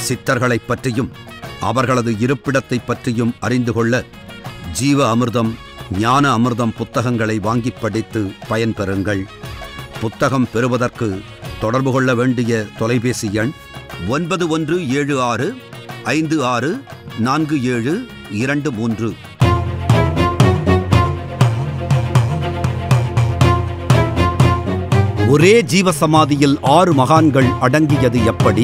சித்தர்களைப் பற்றியும் அவர்களது இருப்பிடத்தைப் பற்றியும் அறிந்து கொள்ள ஜீவ அமிர்தம் ஞான அமிர்தம் புத்தகங்களை வாங்கிப் படித்து பயன்பெறுங்கள் புத்தகம் பெறுவதற்கு தொடர்பு கொள்ள வேண்டிய தொலைபேசி எண் ஒன்பது ஒன்று ஏழு ஆறு ஐந்து ஆறு நான்கு ஏழு இரண்டு மூன்று ஒரே ஜீவசமாதியில் ஆறு மகான்கள் அடங்கியது எப்படி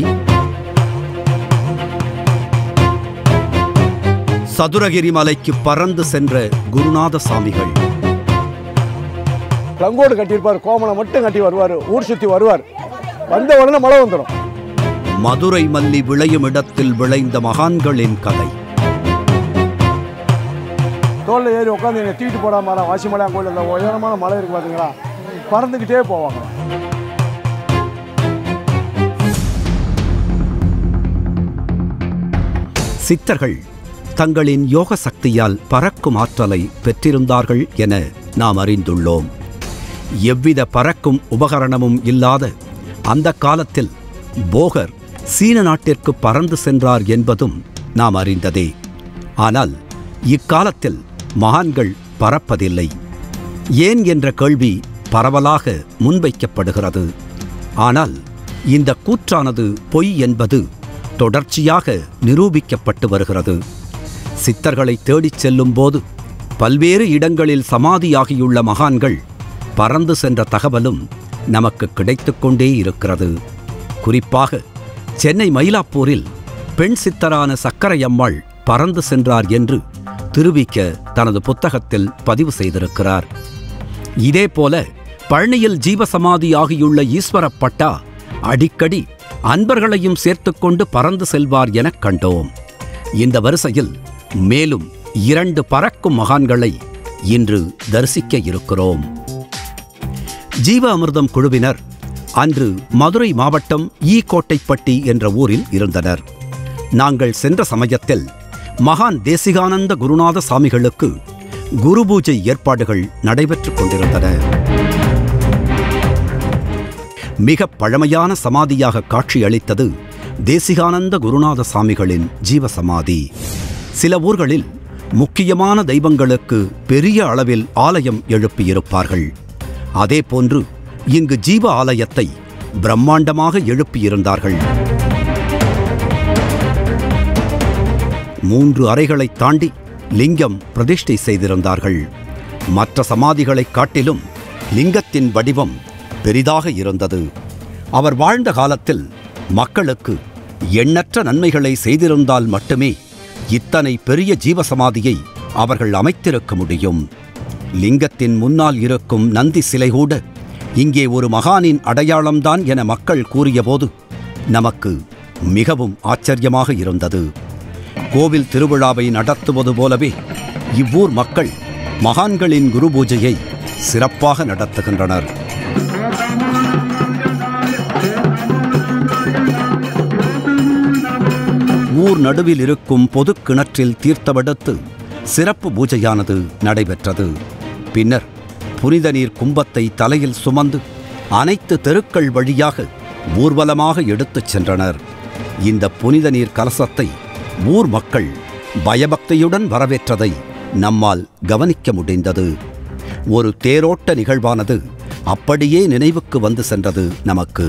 சதுரகிரி மலைக்கு பறந்து சென்ற குருநாத சாமிகள் பிளங்கோடு கட்டியிருப்பார் கோமணம் மட்டும் கட்டி வருவார் ஊர் சுற்றி வருவார் வந்த உடனே மழை வந்துடும் மதுரை மல்லி விளையும் இடத்தில் விளைந்த மகான்களின் கதை தோளில் ஏறி உட்காந்து என்னை தூக்கிட்டு போடாம வாசி மலை கோயில் அந்த உயரமான மலை இருக்கு பார்த்தீங்களா பறந்துக்கிட்டே போவாங்க சித்தர்கள் தங்களின் யோக சக்தியால் பறக்கும் ஆற்றலை பெற்றிருந்தார்கள் என நாம் அறிந்துள்ளோம் எவ்வித பறக்கும் உபகரணமும் இல்லாத அந்த காலத்தில் போகர் சீன நாட்டிற்கு பறந்து சென்றார் என்பதும் நாம் அறிந்ததே ஆனால் இக்காலத்தில் மகான்கள் பறப்பதில்லை ஏன் என்ற கேள்வி பரவலாக முன்வைக்கப்படுகிறது ஆனால் இந்த கூற்றானது பொய் என்பது தொடர்ச்சியாக நிரூபிக்கப்பட்டு வருகிறது சித்தர்களை தேடிச் செல்லும்போது பல்வேறு இடங்களில் சமாதியாகியுள்ள மகான்கள் பறந்து சென்ற தகவலும் நமக்கு கிடைத்துக் கொண்டே இருக்கிறது குறிப்பாக சென்னை மயிலாப்பூரில் பெண் சித்தரான சக்கரையம்மாள் பறந்து சென்றார் என்று திருவிக்க தனது புத்தகத்தில் பதிவு செய்திருக்கிறார் இதேபோல பழனியில் ஜீவசமாதியாகியுள்ள ஈஸ்வரப்பட்டா அடிக்கடி அன்பர்களையும் சேர்த்துக்கொண்டு பறந்து செல்வார் எனக் கண்டோம் இந்த வரிசையில் மேலும் இரண்டு பறக்கும் மகான்களை இன்று தரிசிக்க இருக்கிறோம் ஜீவ அமிர்தம் குழுவினர் அன்று மதுரை மாவட்டம் ஈ கோட்டைப்பட்டி என்ற ஊரில் இருந்தனர் நாங்கள் சென்ற சமயத்தில் மகான் தேசிகானந்த குருநாத சாமிகளுக்கு குரு பூஜை ஏற்பாடுகள் நடைபெற்றுக் கொண்டிருந்தன மிக பழமையான சமாதியாக காட்சியளித்தது தேசிகானந்த குருநாத சாமிகளின் ஜீவசமாதி சில ஊர்களில் முக்கியமான தெய்வங்களுக்கு பெரிய அளவில் ஆலயம் எழுப்பியிருப்பார்கள் அதேபோன்று இங்கு ஜீவ ஆலயத்தை பிரம்மாண்டமாக எழுப்பியிருந்தார்கள் மூன்று அறைகளை தாண்டி லிங்கம் பிரதிஷ்டை செய்திருந்தார்கள் மற்ற சமாதிகளைக் காட்டிலும் லிங்கத்தின் வடிவம் பெரிதாக இருந்தது அவர் வாழ்ந்த காலத்தில் மக்களுக்கு எண்ணற்ற நன்மைகளை செய்திருந்தால் மட்டுமே இத்தனை பெரிய ஜீவசமாதியை அவர்கள் அமைத்திருக்க முடியும் லிங்கத்தின் முன்னால் இருக்கும் நந்தி சிலை கூட இங்கே ஒரு மகானின் அடையாளம்தான் என மக்கள் கூறியபோது நமக்கு மிகவும் ஆச்சரியமாக இருந்தது கோவில் திருவிழாவை நடத்துவது போலவே இவ்வூர் மக்கள் மகான்களின் குரு பூஜையை சிறப்பாக நடத்துகின்றனர் ஊர் நடுவில் இருக்கும் பொதுக் கிணற்றில் தீர்த்தமெடுத்து சிறப்பு பூஜையானது நடைபெற்றது பின்னர் புனித நீர் கும்பத்தை தலையில் சுமந்து அனைத்து தெருக்கள் வழியாக ஊர்வலமாக எடுத்துச் சென்றனர் இந்த புனித நீர் கலசத்தை ஊர் மக்கள் பயபக்தியுடன் வரவேற்றதை நம்மால் கவனிக்க முடிந்தது ஒரு தேரோட்ட நிகழ்வானது அப்படியே நினைவுக்கு வந்து சென்றது நமக்கு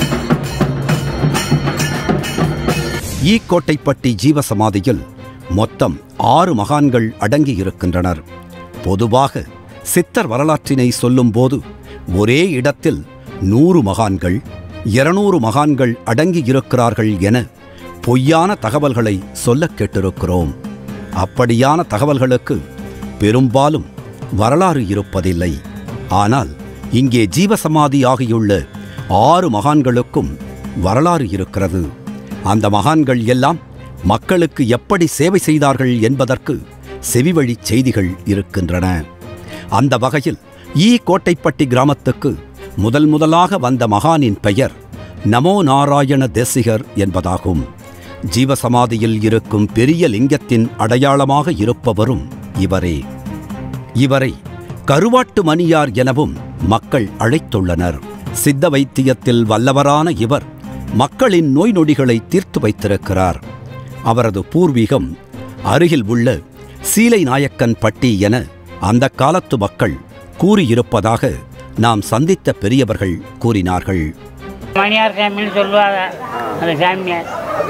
ஈக்கோட்டைப்பட்டி ஜீவசமாதியில் மொத்தம் ஆறு மகான்கள் அடங்கி இருக்கின்றனர் பொதுவாக சித்தர் வரலாற்றினை சொல்லும்போது ஒரே இடத்தில் நூறு மகான்கள் இருநூறு மகான்கள் அடங்கி இருக்கிறார்கள் என பொய்யான தகவல்களை சொல்லக் கேட்டிருக்கிறோம் அப்படியான தகவல்களுக்கு பெரும்பாலும் வரலாறு இருப்பதில்லை ஆனால் இங்கே ஜீவசமாதி ஆகியுள்ள ஆறு மகான்களுக்கும் வரலாறு இருக்கிறது அந்த மகான்கள் எல்லாம் மக்களுக்கு எப்படி சேவை செய்தார்கள் என்பதற்கு செவிவழிச் செய்திகள் இருக்கின்றன அந்த வகையில் ஈ கோட்டைப்பட்டி கிராமத்துக்கு முதல் முதலாக வந்த மகானின் பெயர் நமோ நாராயண தேசிகர் என்பதாகும் ஜீவசமாதியில் இருக்கும் பெரிய லிங்கத்தின் அடையாளமாக இருப்பவரும் இவரே இவரை கருவாட்டு மணியார் எனவும் மக்கள் அழைத்துள்ளனர் சித்த வைத்தியத்தில் வல்லவரான இவர் மக்களின் நோய் நொடிகளை தீர்த்து வைத்திருக்கிறார் அவரது பூர்வீகம் அருகில் உள்ள சீலை நாயக்கன் பட்டி என அந்த காலத்து மக்கள் கூறியிருப்பதாக நாம் சந்தித்த பெரியவர்கள் கூறினார்கள் மணியார் சாமின்னு சொல்லுவாங்க அந்த சாமியை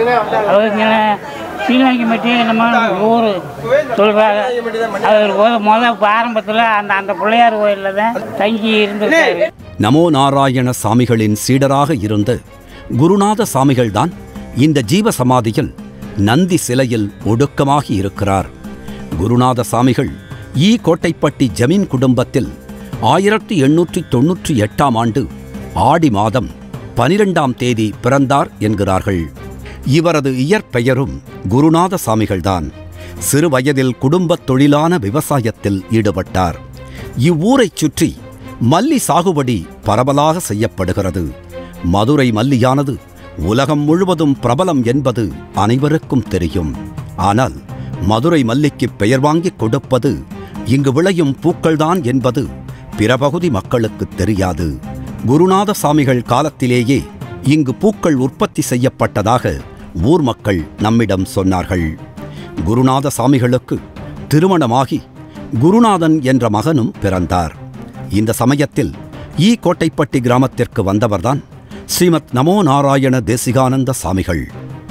அவங்க சீலாங்கி மட்டி நம்ம ஊர் சொல்கிறாங்க அவர் மொ- முத ஆரம்பத்தில் அந்த அந்த பிள்ளையார் கோயிலில் தான் தங்கி இருந்திருக்காரு நமோ நாராயண சாமிகளின் சீடராக இருந்த குருநாத சாமிகள்தான் இந்த ஜீவ சமாதியில் நந்தி சிலையில் ஒடுக்கமாகி இருக்கிறார் குருநாத சாமிகள் ஈ கோட்டைப்பட்டி ஜமீன் குடும்பத்தில் ஆயிரத்தி எண்ணூற்றி தொன்னூற்றி எட்டாம் ஆண்டு ஆடி மாதம் பனிரெண்டாம் தேதி பிறந்தார் என்கிறார்கள் இவரது இயற்பெயரும் குருநாத சாமிகள்தான் சிறு வயதில் குடும்பத் தொழிலான விவசாயத்தில் ஈடுபட்டார் இவ்வூரைச் சுற்றி மல்லி சாகுபடி பரவலாக செய்யப்படுகிறது மதுரை மல்லியானது உலகம் முழுவதும் பிரபலம் என்பது அனைவருக்கும் தெரியும் ஆனால் மதுரை மல்லிக்கு பெயர் வாங்கிக் கொடுப்பது இங்கு விளையும் பூக்கள்தான் என்பது பிற பகுதி மக்களுக்கு தெரியாது குருநாத சாமிகள் காலத்திலேயே இங்கு பூக்கள் உற்பத்தி செய்யப்பட்டதாக ஊர் மக்கள் நம்மிடம் சொன்னார்கள் குருநாத சாமிகளுக்கு திருமணமாகி குருநாதன் என்ற மகனும் பிறந்தார் இந்த சமயத்தில் ஈ கோட்டைப்பட்டி கிராமத்திற்கு வந்தவர்தான் ஸ்ரீமத் நமோ நாராயண தேசிகானந்த சாமிகள்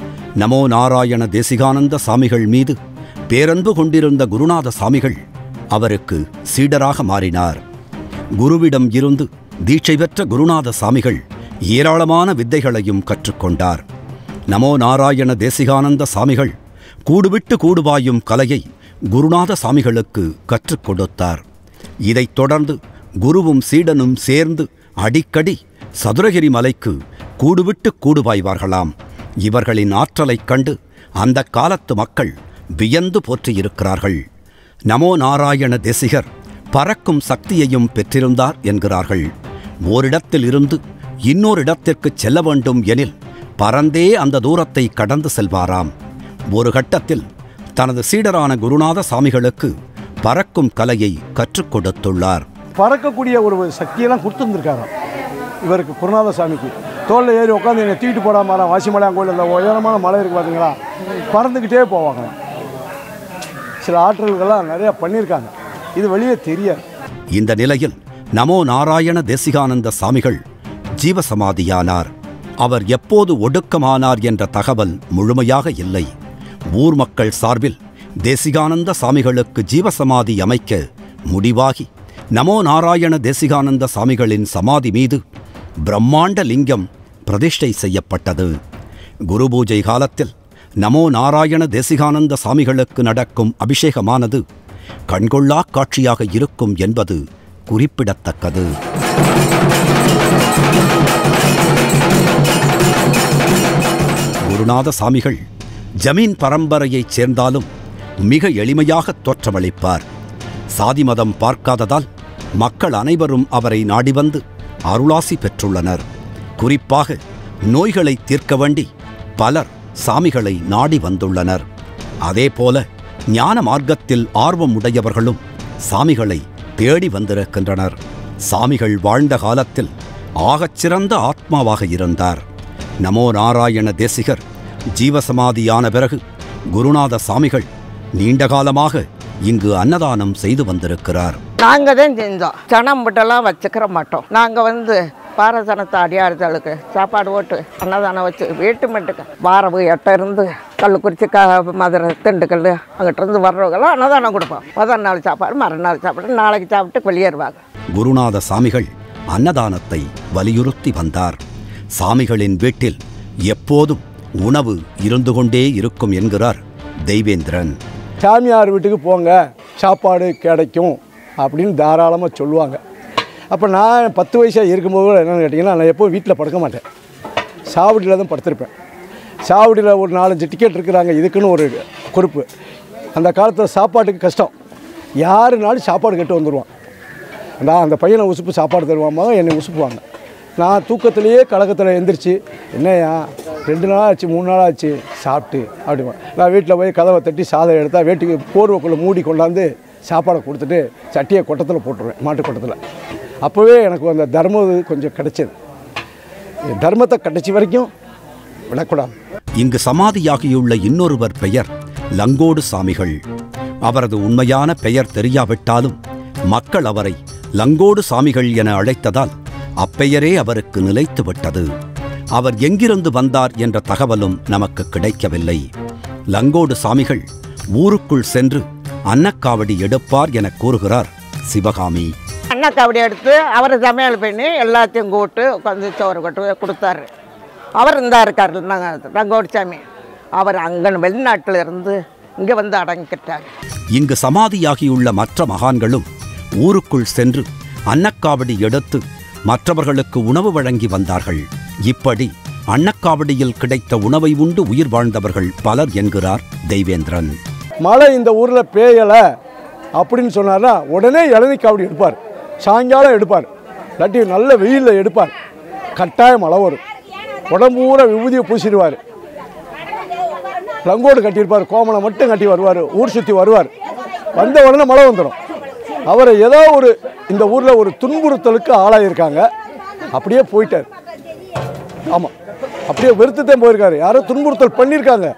நமோ நாராயண தேசிகானந்த சாமிகள் மீது பேரன்பு கொண்டிருந்த குருநாத சாமிகள் அவருக்கு சீடராக மாறினார் குருவிடம் இருந்து தீட்சை பெற்ற குருநாத சாமிகள் ஏராளமான வித்தைகளையும் கற்றுக்கொண்டார் நமோ நாராயண தேசிகானந்த சாமிகள் கூடுவிட்டு கூடுபாயும் கலையை குருநாத சாமிகளுக்கு கற்றுக் கொடுத்தார் இதைத் தொடர்ந்து குருவும் சீடனும் சேர்ந்து அடிக்கடி சதுரகிரி மலைக்கு கூடுவிட்டு கூடுபாய்வார்களாம் இவர்களின் ஆற்றலைக் கண்டு அந்த காலத்து மக்கள் வியந்து போற்றியிருக்கிறார்கள் நமோ நாராயண தேசிகர் பறக்கும் சக்தியையும் பெற்றிருந்தார் என்கிறார்கள் ஓரிடத்தில் இருந்து இன்னொரு இடத்திற்குச் செல்ல வேண்டும் எனில் பறந்தே அந்த தூரத்தை கடந்து செல்வாராம் ஒரு கட்டத்தில் தனது சீடரான குருநாத சாமிகளுக்கு பறக்கும் கலையை கற்றுக் கொடுத்துள்ளார் பறக்கக்கூடிய ஒரு சக்தியெல்லாம் கொடுத்துருந்துருக்காராம் இவருக்கு குருநாத சாமிக்கு தோளில் ஏறி உட்காந்து என்னை தூக்கிட்டு போடாம வாசிமலையான் கோயில் அந்த உயரமான மலை இருக்குது பார்த்தீங்களா பறந்துக்கிட்டே போவாங்க சில ஆற்றல்கள்லாம் நிறையா பண்ணியிருக்காங்க இது வெளியே தெரியாது இந்த நிலையில் நமோ நாராயண தேசிகானந்த சாமிகள் ஜீவசமாதியானார் அவர் எப்போது ஒடுக்கமானார் என்ற தகவல் முழுமையாக இல்லை ஊர் மக்கள் சார்பில் தேசிகானந்த சாமிகளுக்கு ஜீவசமாதி அமைக்க முடிவாகி நமோ நாராயண தேசிகானந்த சாமிகளின் சமாதி மீது பிரம்மாண்ட லிங்கம் பிரதிஷ்டை செய்யப்பட்டது குரு பூஜை காலத்தில் நமோ நாராயண தேசிகானந்த சாமிகளுக்கு நடக்கும் அபிஷேகமானது கண்கொள்ளா காட்சியாக இருக்கும் என்பது குறிப்பிடத்தக்கது குருநாத சாமிகள் ஜமீன் பரம்பரையைச் சேர்ந்தாலும் மிக எளிமையாக தோற்றமளிப்பார் சாதி மதம் பார்க்காததால் மக்கள் அனைவரும் அவரை நாடி வந்து அருளாசி பெற்றுள்ளனர் குறிப்பாக நோய்களை தீர்க்க வேண்டி பலர் சாமிகளை நாடி வந்துள்ளனர் அதேபோல ஞான மார்க்கத்தில் ஆர்வம் உடையவர்களும் சாமிகளை தேடி வந்திருக்கின்றனர் சாமிகள் வாழ்ந்த காலத்தில் ஆகச்சிறந்த ஆத்மாவாக இருந்தார் நமோ நாராயண தேசிகர் ஜீவசமாதியான பிறகு குருநாத சாமிகள் நீண்ட காலமாக இங்கு அன்னதானம் செய்து வந்திருக்கிறார் நாங்கள் தான் செஞ்சோம் சனம் மட்டும்லாம் வச்சுக்கிற மாட்டோம் நாங்கள் வந்து பாரசனத்தை அடியாறுதலுக்கு சாப்பாடு போட்டு அன்னதானம் வச்சு வீட்டு மட்டுக்கு வாரவு எட்ட இருந்து கள்ளக்குறிச்சி க மதுரை திண்டுக்கல் அங்கிட்ட இருந்து வர்றவங்களாம் அன்னதானம் கொடுப்போம் முதல் நாள் சாப்பாடு மறுநாள் சாப்பாடு நாளைக்கு சாப்பிட்டு வெளியேறுவாங்க குருநாத சாமிகள் அன்னதானத்தை வலியுறுத்தி வந்தார் சாமிகளின் வீட்டில் எப்போதும் உணவு இருந்து கொண்டே இருக்கும் என்கிறார் தெய்வேந்திரன் சாமியார் வீட்டுக்கு போங்க சாப்பாடு கிடைக்கும் அப்படின்னு தாராளமாக சொல்லுவாங்க அப்போ நான் பத்து வயசாக இருக்கும்போது கூட என்னென்னு கேட்டிங்கன்னா நான் எப்போவும் வீட்டில் படுக்க மாட்டேன் சாவடியில் தான் படுத்திருப்பேன் சாவடியில் ஒரு நாலஞ்சு டிக்கெட் இருக்கிறாங்க இதுக்குன்னு ஒரு குறிப்பு அந்த காலத்தில் சாப்பாட்டுக்கு கஷ்டம் யாருனாலும் சாப்பாடு கட்டு வந்துடுவான் நான் அந்த பையனை உசுப்பு சாப்பாடு தருவாமா என்னை உசுப்புவாங்க நான் தூக்கத்திலேயே கழகத்தில் எந்திரிச்சு என்னையா ரெண்டு நாள் ஆச்சு மூணு நாள் ஆச்சு சாப்பிட்டு அப்படிமா நான் வீட்டில் போய் கதவை தட்டி சாதம் எடுத்தால் வேட்டிக்கு போர்வைக்குள்ளே மூடி கொண்டாந்து சாப்பாடை கொடுத்துட்டு சட்டியை கொட்டத்தில் போட்டுருவேன் மாட்டு கொட்டத்தில் அப்போவே எனக்கு அந்த தர்மம் கொஞ்சம் கிடைச்சது தர்மத்தை கடைசி வரைக்கும் விடக்கூடாது இங்கு சமாதியாகியுள்ள இன்னொருவர் பெயர் லங்கோடு சாமிகள் அவரது உண்மையான பெயர் தெரியாவிட்டாலும் மக்கள் அவரை லங்கோடு சாமிகள் என அழைத்ததால் அப்பெயரே அவருக்கு நிலைத்து விட்டது அவர் எங்கிருந்து வந்தார் என்ற தகவலும் நமக்கு கிடைக்கவில்லை லங்கோடு சாமிகள் ஊருக்குள் சென்று அன்னக்காவடி எடுப்பார் என கூறுகிறார் சிவகாமி அண்ணா காவடி எடுத்து அவர் சமையல் பண்ணி எல்லாத்தையும் கூப்பிட்டு உட்காந்து சோறு கொட்டு கொடுத்தாரு அவர் இருந்தா இருக்காரு நாங்கள் ரங்கோடிசாமி அவர் அங்கே வெளிநாட்டில் இருந்து இங்கே வந்து அடங்கிக்கிட்டார் இங்கு சமாதியாகியுள்ள மற்ற மகான்களும் ஊருக்குள் சென்று அன்னக்காவடி எடுத்து மற்றவர்களுக்கு உணவு வழங்கி வந்தார்கள் இப்படி அன்னக்காவடியில் கிடைத்த உணவை உண்டு உயிர் வாழ்ந்தவர்கள் பலர் என்கிறார் தெய்வேந்திரன் மழை இந்த ஊரில் பேயலை அப்படின்னு சொன்னார்னா உடனே இளநீ காவடி எடுப்பார் சாயங்காலம் எடுப்பார் இல்லாட்டி நல்ல வெயிலில் எடுப்பார் கட்டாயம் மழை வரும் உடம்பு பூரா விபூதியை பூசிடுவார் லங்கோடு கட்டியிருப்பார் கோமலை மட்டும் கட்டி வருவார் ஊர் சுற்றி வருவார் வந்த உடனே மழை வந்துடும் அவரை ஏதோ ஒரு இந்த ஊரில் ஒரு துன்புறுத்தலுக்கு ஆளாயிருக்காங்க அப்படியே போயிட்டார் ஆமாம் அப்படியே வெறுத்துத்தான் போயிருக்காரு யாரோ துன்புறுத்தல் பண்ணியிருக்காங்க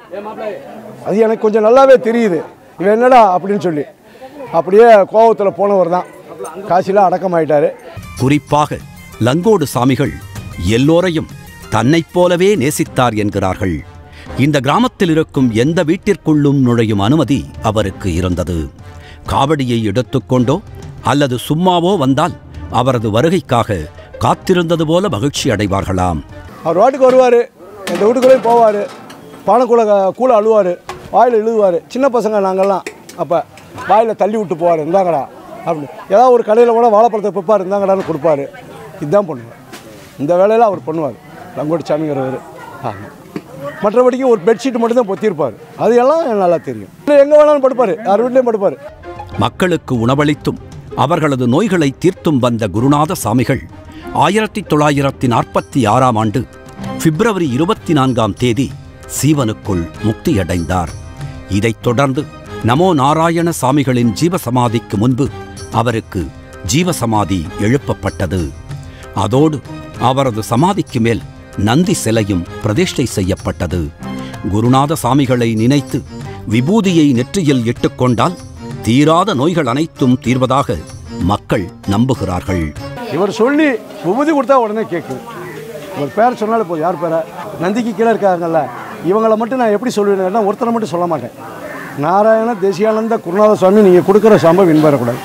அது எனக்கு கொஞ்சம் நல்லாவே தெரியுது இவன் என்னடா அப்படின்னு சொல்லி அப்படியே கோவத்தில் போனவர் தான் காசியில் அடக்கமாயிட்டாரு குறிப்பாக லங்கோடு சாமிகள் எல்லோரையும் தன்னைப் போலவே நேசித்தார் என்கிறார்கள் இந்த கிராமத்தில் இருக்கும் எந்த வீட்டிற்குள்ளும் நுழையும் அனுமதி அவருக்கு இருந்தது காவடியை எடுத்துக்கொண்டோ அல்லது சும்மாவோ வந்தால் அவரது வருகைக்காக காத்திருந்தது போல மகிழ்ச்சி அடைவார்களாம் அவர் வாட்டுக்கு வருவார் எந்த வீட்டுக்குள்ளேயும் போவார் பானைக்குள்ள கூழ அழுவார் வாயில் இழுவார் சின்ன பசங்க நாங்கள்லாம் அப்போ வாயில் தள்ளி விட்டு போவார் இந்தாங்கடா அப்படின்னு ஏதாவது ஒரு கடையில் கூட வாழைப்பழத்தை பிப்பார் இந்தாங்கடான்னு கொடுப்பாரு இதுதான் பண்ணுவார் இந்த வேலையில் அவர் பண்ணுவார் லங்கோடி சாமிங்கிறவர் ஆமாம் மற்றபடிக்கு ஒரு பெட்ஷீட் மட்டும் தான் பொத்தியிருப்பார் அது எல்லாம் எனக்கு நல்லா தெரியும் இல்லை எங்கே வேணாலும் படுப்பார் யார் வீட்லேயும் படுப்பார் மக்களுக்கு உணவளித்தும் அவர்களது நோய்களை தீர்த்தும் வந்த குருநாத சாமிகள் ஆயிரத்தி தொள்ளாயிரத்தி நாற்பத்தி ஆறாம் ஆண்டு பிப்ரவரி இருபத்தி நான்காம் தேதி சீவனுக்குள் முக்தியடைந்தார் இதைத் தொடர்ந்து நமோ நாராயண சாமிகளின் ஜீவசமாதிக்கு முன்பு அவருக்கு ஜீவசமாதி எழுப்பப்பட்டது அதோடு அவரது சமாதிக்கு மேல் நந்தி சிலையும் பிரதிஷ்டை செய்யப்பட்டது குருநாத சாமிகளை நினைத்து விபூதியை நெற்றியில் இட்டுக்கொண்டால் தீராத நோய்கள் அனைத்தும் தீர்வதாக மக்கள் நம்புகிறார்கள் இவர் சொல்லி விபூதி கொடுத்தா உடனே கேட்குது ஒரு பேர் சொன்னாலும் போதும் யார் பேரை நந்திக்கு கீழே இருக்காங்கல்ல இவங்கள மட்டும் நான் எப்படி சொல்லுவேன்னா ஒருத்தரை மட்டும் சொல்ல மாட்டேன் நாராயண தேசியானந்த குருநாத சுவாமி நீங்கள் கொடுக்குற சாம்பை வின் பெறக்கூடாது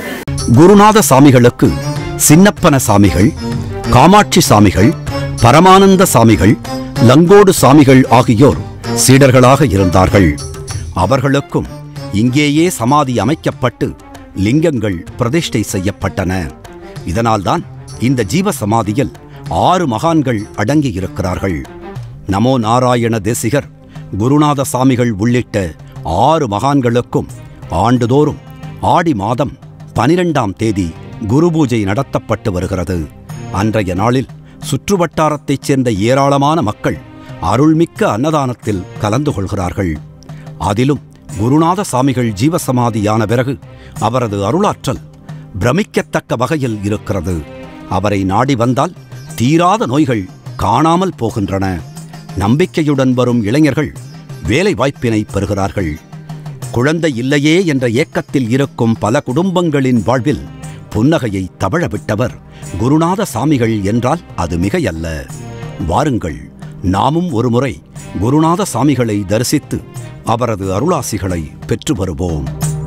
குருநாத சாமிகளுக்கு சின்னப்பன சாமிகள் காமாட்சி சாமிகள் பரமானந்த சாமிகள் லங்கோடு சாமிகள் ஆகியோர் சீடர்களாக இருந்தார்கள் அவர்களுக்கும் இங்கேயே சமாதி அமைக்கப்பட்டு லிங்கங்கள் பிரதிஷ்டை செய்யப்பட்டன இதனால்தான் இந்த ஜீவ சமாதியில் ஆறு மகான்கள் அடங்கியிருக்கிறார்கள் நமோ நாராயண தேசிகர் குருநாத சாமிகள் உள்ளிட்ட ஆறு மகான்களுக்கும் ஆண்டுதோறும் ஆடி மாதம் பனிரெண்டாம் தேதி குரு பூஜை நடத்தப்பட்டு வருகிறது அன்றைய நாளில் சுற்றுவட்டாரத்தைச் சேர்ந்த ஏராளமான மக்கள் அருள்மிக்க அன்னதானத்தில் கலந்து கொள்கிறார்கள் அதிலும் குருநாத சாமிகள் ஜீவசமாதியான பிறகு அவரது அருளாற்றல் பிரமிக்கத்தக்க வகையில் இருக்கிறது அவரை நாடி வந்தால் தீராத நோய்கள் காணாமல் போகின்றன நம்பிக்கையுடன் வரும் இளைஞர்கள் வேலை வாய்ப்பினை பெறுகிறார்கள் குழந்தை இல்லையே என்ற ஏக்கத்தில் இருக்கும் பல குடும்பங்களின் வாழ்வில் புன்னகையை தவழ விட்டவர் குருநாத சாமிகள் என்றால் அது மிகையல்ல வாருங்கள் நாமும் ஒருமுறை குருநாத சாமிகளை தரிசித்து அவரது அருளாசிகளை பெற்று வருவோம்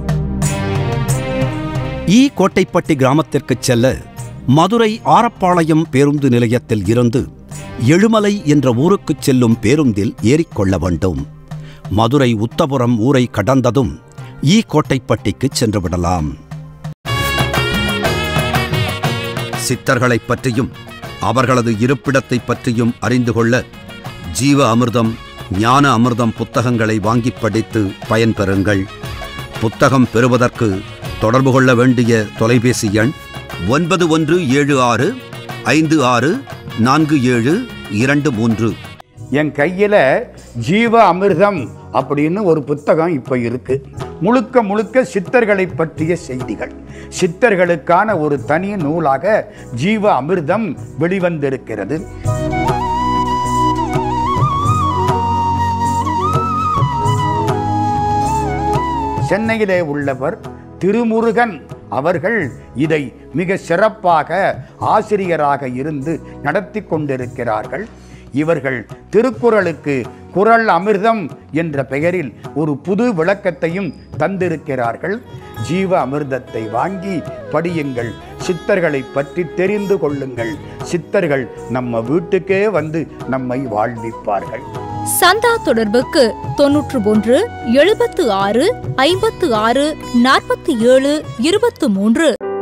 ஈ கோட்டைப்பட்டி கிராமத்திற்குச் செல்ல மதுரை ஆரப்பாளையம் பேருந்து நிலையத்தில் இருந்து எழுமலை என்ற ஊருக்குச் செல்லும் பேருந்தில் ஏறிக்கொள்ள வேண்டும் மதுரை உத்தபுரம் ஊரை கடந்ததும் ஈ கோட்டைப்பட்டிக்குச் சென்று விடலாம் சித்தர்களைப் பற்றியும் அவர்களது இருப்பிடத்தைப் பற்றியும் அறிந்து கொள்ள ஜீவ அமிர்தம் ஞான அமிர்தம் புத்தகங்களை வாங்கிப் படித்து பயன்பெறுங்கள் புத்தகம் பெறுவதற்கு தொடர்பு கொள்ள வேண்டிய தொலைபேசி எண் ஒன்பது ஒன்று ஏழு ஆறு ஐந்து ஆறு நான்கு ஏழு இரண்டு மூன்று என் கையில் ஜீவ அமிர்தம் அப்படின்னு ஒரு புத்தகம் இப்போ இருக்கு முழுக்க முழுக்க சித்தர்களை பற்றிய செய்திகள் சித்தர்களுக்கான ஒரு தனி நூலாக ஜீவ அமிர்தம் வெளிவந்திருக்கிறது சென்னையிலே உள்ளவர் திருமுருகன் அவர்கள் இதை மிக சிறப்பாக ஆசிரியராக இருந்து நடத்தி கொண்டிருக்கிறார்கள் இவர்கள் திருக்குறளுக்கு குறள் அமிர்தம் என்ற பெயரில் ஒரு புது விளக்கத்தையும் தந்திருக்கிறார்கள் ஜீவ அமிர்தத்தை வாங்கி படியுங்கள் சித்தர்களை பற்றி தெரிந்து கொள்ளுங்கள் சித்தர்கள் நம்ம வீட்டுக்கே வந்து நம்மை வாழ்விப்பார்கள் சந்தா தொடர்புக்கு தொன்னூற்று ஒன்று எழுபத்து ஆறு ஐம்பத்து ஆறு நாற்பத்தி ஏழு இருபத்து மூன்று